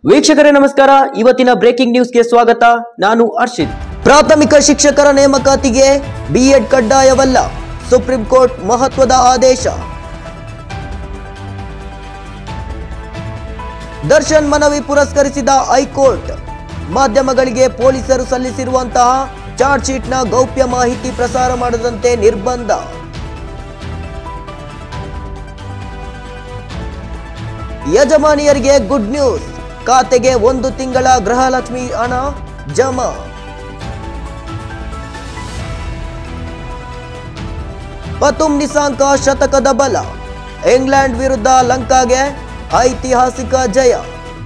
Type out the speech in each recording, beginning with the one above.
ವೀಕ್ಷಕರೇ ನಮಸ್ಕಾರ ಇವತ್ತಿನ ಬ್ರೇಕಿಂಗ್ ನ್ಯೂಸ್ಗೆ ಸ್ವಾಗತ ನಾನು ಹರ್ಷಿತ್ ಪ್ರಾಥಮಿಕ ಶಿಕ್ಷಕರ ನೇಮಕಾತಿಗೆ ಬಿಎಡ್ ಕಡ್ಡಾಯವಲ್ಲ ಸುಪ್ರೀಂ ಕೋರ್ಟ್ ಮಹತ್ವದ ಆದೇಶ ದರ್ಶನ್ ಮನವಿ ಪುರಸ್ಕರಿಸಿದ ಹೈಕೋರ್ಟ್ ಮಾಧ್ಯಮಗಳಿಗೆ ಪೊಲೀಸರು ಸಲ್ಲಿಸಿರುವಂತಹ ಚಾರ್ಜ್ ಶೀಟ್ನ ಗೌಪ್ಯ ಮಾಹಿತಿ ಪ್ರಸಾರ ಮಾಡದಂತೆ ನಿರ್ಬಂಧ ಯಜಮಾನಿಯರಿಗೆ ಗುಡ್ ನ್ಯೂಸ್ ಖಾತೆಗೆ ಒಂದು ತಿಂಗಳ ಗೃಹಲಕ್ಷ್ಮಿ ಹಣ ಜಮಾ ಪತುಮ್ ನಿಸಾಂಕ ಶತಕದ ಬಲ ಇಂಗ್ಲೆಂಡ್ ವಿರುದ್ಧ ಲಂಕಾಗೆ ಐತಿಹಾಸಿಕ ಜಯ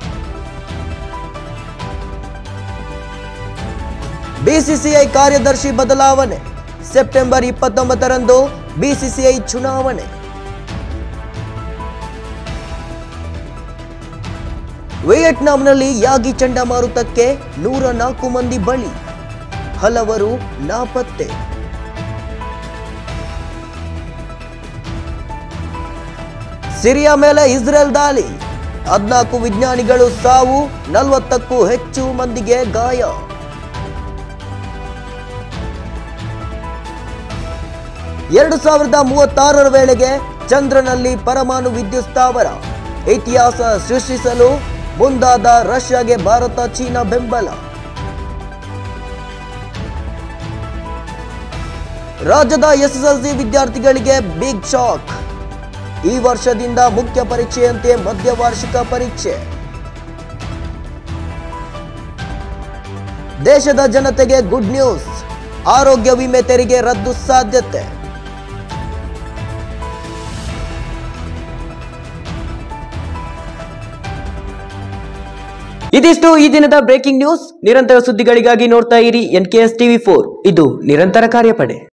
ಬಿಸಿಸಿಐ ಕಾರ್ಯದರ್ಶಿ ಬದಲಾವಣೆ ಸೆಪ್ಟೆಂಬರ್ ಇಪ್ಪತ್ತೊಂಬತ್ತರಂದು ಬಿಸಿಸಿಐ ಚುನಾವಣೆ ವಿಯೆಟ್ನಾಂನಲ್ಲಿ ಯಾಗಿ ಚಂಡಮಾರುತಕ್ಕೆ ನೂರ ನಾಲ್ಕು ಮಂದಿ ಬಳಿ ಹಲವರು ನಾಪತ್ತೆ ಸಿರಿಯಾ ಮೇಲೆ ಇಸ್ರೇಲ್ ದಾಳಿ ಹದ್ನಾಲ್ಕು ವಿಜ್ಞಾನಿಗಳು ಸಾವು ನಲವತ್ತಕ್ಕೂ ಹೆಚ್ಚು ಮಂದಿಗೆ ಗಾಯ ಎರಡು ಸಾವಿರದ ಮೂವತ್ತಾರರ ವೇಳೆಗೆ ಚಂದ್ರನಲ್ಲಿ ಪರಮಾಣು ವಿದ್ಯುತ್ ಸ್ಥಾವರ ಇತಿಹಾಸ ಸೃಷ್ಟಿಸಲು ಮುಂದಾದ ರಷ್ಯಾಗೆ ಭಾರತ ಚೀನಾ ಬೆಂಬಲ ರಾಜ್ಯದ ಎಸ್ಎಸ್ಎಲ್ಸಿ ವಿದ್ಯಾರ್ಥಿಗಳಿಗೆ ಬಿಗ್ ಶಾಕ್ ಈ ವರ್ಷದಿಂದ ಮುಖ್ಯ ಪರೀಕ್ಷೆಯಂತೆ ಮಧ್ಯ ವಾರ್ಷಿಕ ಪರೀಕ್ಷೆ ದೇಶದ ಜನತೆಗೆ ಗುಡ್ ನ್ಯೂಸ್ ಆರೋಗ್ಯ ವಿಮೆ ತೆರಿಗೆ ರದ್ದು ಸಾಧ್ಯತೆ ಇದಿಷ್ಟು ಈ ದಿನದ ಬ್ರೇಕಿಂಗ್ ನ್ಯೂಸ್ ನಿರಂತರ ಸುದ್ದಿಗಳಿಗಾಗಿ ನೋಡ್ತಾ ಇರಿ N K S TV four ಇದು ನಿರಂತರ ಕಾರ್ಯಪಡೆ